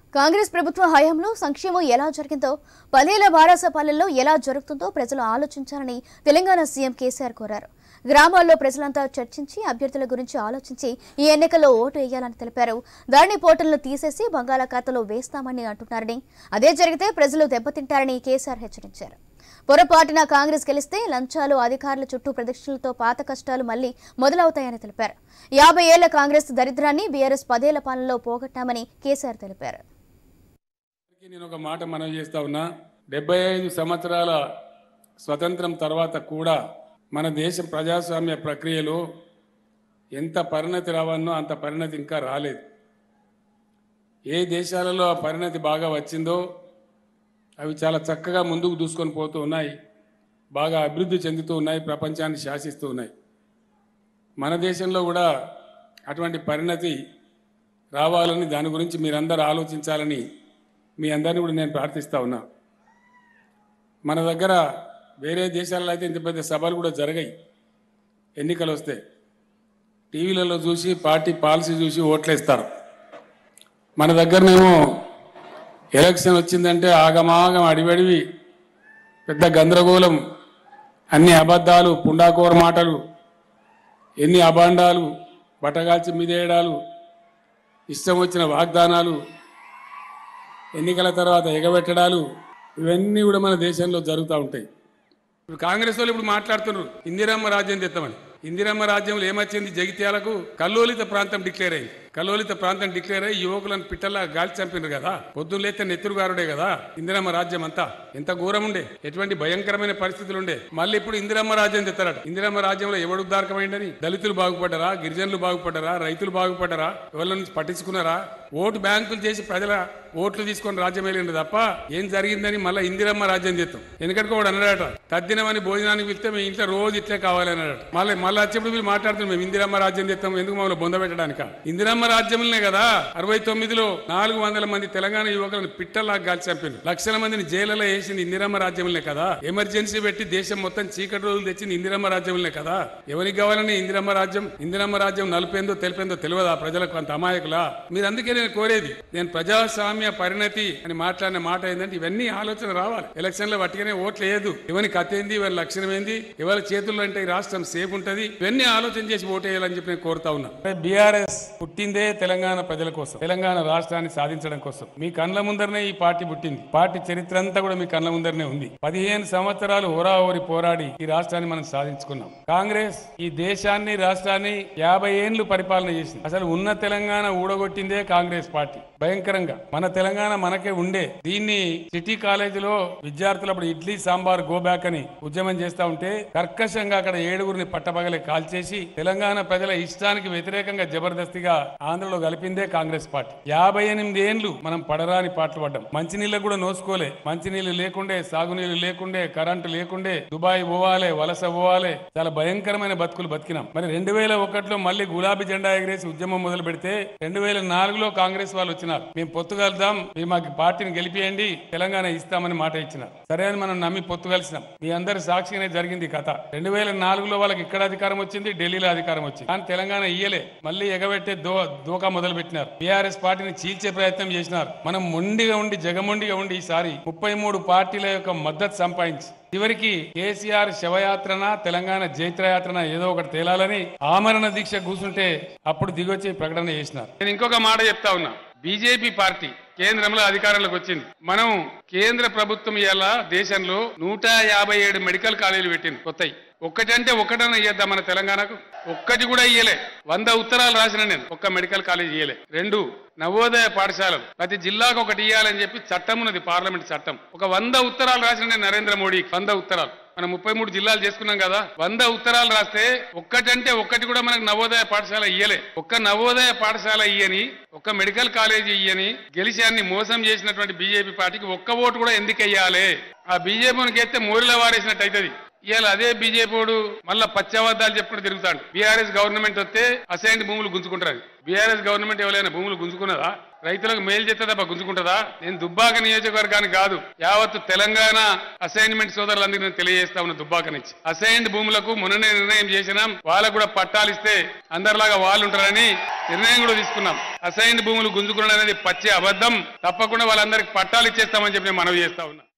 కాంగ్రెస్ ప్రభుత్వ హయాంలో సంక్షేమం ఎలా జరిగిందో పదేళ్ల వారాసపాలెంలో ఎలా జరుగుతుందో ప్రజలు ఆలోచించాలని తెలంగాణ సీఎం కేసీఆర్ కోరారు గ్రామాల్లో ప్రజలంతా చర్చించి అభ్యర్థుల గురించి ఆలోచించి ఈ ఎన్నికల్లో ఓటు వేయాలని తెలిపారు ధరణి పోర్టల్ను తీసేసి బంగాళాఖాతంలో వేస్తామని అంటున్నారని అదే జరిగితే ప్రజలు దెబ్బతింటారని కేసీఆర్ హెచ్చరించారు పొరపాటున కాంగ్రెస్ గెలిస్తే లంచాలు అధికారుల చుట్టూ ప్రదక్షిణలతో పాత కష్టాలు మళ్లీ మొదలవుతాయని తెలిపారు యాభై ఏళ్ల కాంగ్రెస్ దరిద్రాన్ని బీఆర్ఎస్ పదేళ్ల పాలనలో పోగొట్టామని కేసీఆర్ తెలిపారు అందరికీ నేను ఒక మాట మనవి చేస్తా ఉన్నా డెబ్బై ఐదు సంవత్సరాల స్వతంత్రం తర్వాత కూడా మన దేశ ప్రజాస్వామ్య ప్రక్రియలో ఎంత పరిణతి రావన్నో అంత పరిణతి ఇంకా రాలేదు ఏ దేశాలలో ఆ పరిణతి బాగా వచ్చిందో అవి చాలా చక్కగా ముందుకు దూసుకొని పోతూ ఉన్నాయి బాగా అభివృద్ధి చెందుతూ ఉన్నాయి ప్రపంచాన్ని శాసిస్తూ ఉన్నాయి మన దేశంలో కూడా అటువంటి పరిణతి రావాలని దాని గురించి మీరందరూ ఆలోచించాలని మీ అందరిని కూడా నేను ప్రార్థిస్తా ఉన్నా మన దగ్గర వేరే దేశాలలో అయితే ఇంత పెద్ద సభలు కూడా జరగాయి ఎన్నికలు వస్తే టీవీలలో చూసి పార్టీ పాలసీ చూసి ఓట్లేస్తారు మన దగ్గరనేమో ఎలక్షన్ వచ్చిందంటే ఆగమాగం అడివడివి పెద్ద గందరగోళం అన్ని అబద్ధాలు పుండాకోర మాటలు ఎన్ని అభాండాలు బట్టగాల్చి మీదేయడాలు ఇష్టం వచ్చిన వాగ్దానాలు ఎన్నికల తర్వాత ఎగబెట్టడాలు ఇవన్నీ కూడా మన దేశంలో జరుగుతూ ఉంటాయి ఇప్పుడు కాంగ్రెస్ వాళ్ళు ఇప్పుడు మాట్లాడుతున్నారు ఇందిరమ్మ రాజ్యం తెస్తామని ఇందిరమ్మ రాజ్యంలో ఏమొచ్చింది జగిత్యాలకు కల్లోలిత ప్రాంతం డిక్లేర్ అయింది కల్లోలిత ప్రాంతం డిక్లేర్ అయ్యి యువకులను పిట్టల్లా గాలి చంపినారు కదా పొద్దున్న లేస్తే నెత్తురుగారుడే కదా ఇందిరమ్మ రాజ్యం అంతా ఎంత ఘోరం ఉండే ఎటువంటి భయంకరమైన పరిస్థితులు ఉండే మళ్ళీ ఇప్పుడు ఇందిరమ్మ రాజ్యం తెస్తారట ఇందిరమ్మ రాజ్యంలో ఎవడు ఉద్దారకమైందని దళితులు బాగుపడ్డారా గిరిజనులు బాగుపడ్డారా రైతులు బాగుపడ్డారా ఎవరి నుంచి పట్టించుకున్నారా ఓటు బ్యాంకులు చేసి ప్రజల ఓట్లు తీసుకొని రాజ్యం వెళ్ళిండు తప్ప ఏం జరిగిందని మళ్ళీ ఇందిరమ్మ రాజ్యం చేస్తాం ఎందుకంటే వాడు అన్నాడట తద్దినమని భోజనానికి వెళ్తే మీ ఇంట్లో రోజు ఇట్లే కావాలి అన్నాడట మళ్ళీ మళ్ళీ వచ్చేప్పుడు వీళ్ళు మాట్లాడుతున్నాం మేము ఇందిరమ్మ రాజ్యం చేస్తాం ఎందుకు మమ్మల్ని బొంద పెట్టడానిక ఇందిరమ్మ రాజ్యంలోనే కదా అరవై తొమ్మిదిలో నాలుగు వందల మంది తెలంగాణ యువకులను పిట్టల్లా గాల్చి చంపింది లక్షల మందిని జైలులో వేసింది ఇందిరమ్మ రాజ్యంలోనే కదా ఎమర్జెన్సీ పెట్టి దేశం మొత్తం చీకటి రోజులు తెచ్చింది ఇందిరమ్మ రాజ్యంలోనే కదా ఎవరికి కావాలని ఇందిరమ్మ రాజ్యం ఇందిరమ్మ రాజ్యం నలుపేందో తెలిపేందో తెలియదా ప్రజలకు అంత అమాయకులా మీరు అందుకే నేను కోరేది నేను ప్రజాస్వామ్య పరిణతి అని మాట్లాడిన మాట ఏంటంటే ఇవన్నీ ఆలోచన రావాలి ఎలక్షన్ లో వట్టిగానే ఓట్లు వేయదు ఎవరి కథ ఏంది ఎవరి లక్షణం ఏంది ఎవరి చేతుల్లో అంటే ఈ రాష్ట్రం సేఫ్ ఉంటది ఇవన్నీ ఆలోచన చేసి ఓటు వేయాలని చెప్పి నేను కోరుతా ఉన్నా బీఆర్ఎస్ పుట్టిందే తెలంగాణ ప్రజల కోసం తెలంగాణ రాష్ట్రాన్ని సాధించడం కోసం మీ కండ్ల ముందరనే ఈ పార్టీ పుట్టింది పార్టీ చరిత్ర అంతా కూడా మీ కండ్ల ముందరనే ఉంది పదిహేను సంవత్సరాలు హోరాహోరి పోరాడి ఈ రాష్ట్రాన్ని మనం సాధించుకున్నాం కాంగ్రెస్ ఈ దేశాన్ని రాష్ట్రాన్ని యాభై ఏండ్లు పరిపాలన చేసింది అసలు ఉన్న తెలంగాణ ఊడగొట్టిందే కాంగ్రెస్ పార్టీ భయంకరంగా మన తెలంగాణ మనకే ఉండే దీన్ని సిటీ కాలేజీలో విద్యార్థులు అప్పుడు ఇడ్లీ సాంబార్ గో బ్యాక్ అని ఉద్యమం చేస్తా ఉంటే కర్కశంగా అక్కడ ఏడుగురిని పట్టపగలే కాల్చేసి తెలంగాణ ప్రజల ఇష్టానికి వ్యతిరేకంగా జబర్దస్తిగా ఆంధ్రలో కలిపిందే కాంగ్రెస్ పార్టీ యాభై ఎనిమిది ఏండ్లు మనం పడరాని పాటలు పడ్డాం మంచినీళ్ళకు కూడా నోసుకోలే మంచినీళ్ళు లేకుండే సాగునీళ్ళు లేకుండే కరెంటు లేకుండే దుబాయ్ పోవాలే వలస పోవాలే చాలా భయంకరమైన బతుకులు బతికినాం మరి రెండు వేల ఒకటిలో మళ్ళీ గులాబీ జెండా ఎగిరేసి ఉద్యమం మొదలు పెడితే రెండు వేల నాలుగులో కాంగ్రెస్ వాళ్ళు వచ్చినారు మేము పొత్తు కలుద్దాం మీరు మాకు పార్టీని గెలిపియండి తెలంగాణ ఇస్తామని మాట ఇచ్చినారు సరే అని మనం నమ్మి పొత్తు కలిసినాం మీ అందరి సాక్షిగానే జరిగింది ఈ కథ రెండు వేల నాలుగులో వాళ్ళకి ఇక్కడ అధికారం వచ్చింది ఢిల్లీలో అధికారం వచ్చింది కానీ తెలంగాణ ఇయ్యలే మళ్ళీ ఎగబెట్టే దో దోకా మొదలు పెట్టినారు బీఆర్ఎస్ పార్టీని చీల్చే ప్రయత్నం చేసినారు మనం మొండిగా ఉండి జగమొండిగా ఉండి ఈసారి ముప్పై మూడు పార్టీల యొక్క మద్దతు సంపాదించి చివరికి కేసీఆర్ శవయాత్రన తెలంగాణ జైత్రయాత్రన ఏదో ఒకటి తేలాలని ఆమరణ దీక్ష కూర్చుంటే అప్పుడు దిగొచ్చి ప్రకటన చేసినారు నేను ఇంకొక మాట చెప్తా ఉన్నా బీజేపీ పార్టీ కేంద్రంలో అధికారంలోకి వచ్చింది మనం కేంద్ర ప్రభుత్వం ఇవాళ దేశంలో నూట యాభై ఏడు మెడికల్ కాలేజీలు పెట్టింది కొత్తయి ఒక్కటంటే ఒక్కటన్నా ఇయ్యద్దా మన తెలంగాణకు ఒక్కటి కూడా ఇయ్యలే వంద ఉత్తరాలు రాసిన నేను ఒక్క మెడికల్ కాలేజ్ ఇయ్యలే రెండు నవోదయ పాఠశాలలు ప్రతి జిల్లాకు ఒకటి ఇయ్యాలని చెప్పి చట్టం ఉన్నది పార్లమెంట్ చట్టం ఒక వంద ఉత్తరాలు రాసిన నేను నరేంద్ర మోడీ వంద ఉత్తరాలు మనం ముప్పై మూడు జిల్లాలు చేసుకున్నాం కదా వంద ఉత్తరాలు రాస్తే ఒక్కటంటే ఒక్కటి కూడా మనకు నవోదయ పాఠశాల ఇయ్యలే ఒక్క నవోదయ పాఠశాల ఇయ్యని ఒక్క మెడికల్ కాలేజీ ఇయ్యని గెలిచి అన్ని మోసం చేసినటువంటి బీజేపీ పార్టీకి ఒక్క ఓటు కూడా ఎందుకు వెయ్యాలి ఆ బీజేపీకి ఎత్తే మోరిలో వారేసినట్టు అవుతుంది ఇవాళ అదే బీజేపీ వాడు మళ్ళా పచ్చబద్దాలు చెప్పుకుంటూ తిరుగుతాడు బీఆర్ఎస్ గవర్నమెంట్ వస్తే అసైన్ భూములు గుంజుకుంటారు బీఆర్ఎస్ గవర్నమెంట్ ఎవరైనా భూములు గుంజుకున్నదా రైతులకు మేలు చేస్తుందా గుంజుకుంటుందా నేను దుబ్బాక నియోజకవర్గానికి కాదు యావత్తు తెలంగాణ అసైన్మెంట్ సోదరులందరికీ నేను తెలియజేస్తా ఉన్న దుబ్బాక నుంచి అసైన్డ్ భూములకు మొన్ననే నిర్ణయం చేసినాం వాళ్ళకు కూడా పట్టాలు ఇస్తే అందరిలాగా వాళ్ళు ఉంటారని నిర్ణయం కూడా తీసుకున్నాం అసైన్ భూములు గుంజుకున్నాడు అనేది పచ్చి అబద్ధం తప్పకుండా వాళ్ళందరికి పట్టాలు ఇచ్చేస్తామని చెప్పి నేను మనవి చేస్తా ఉన్నా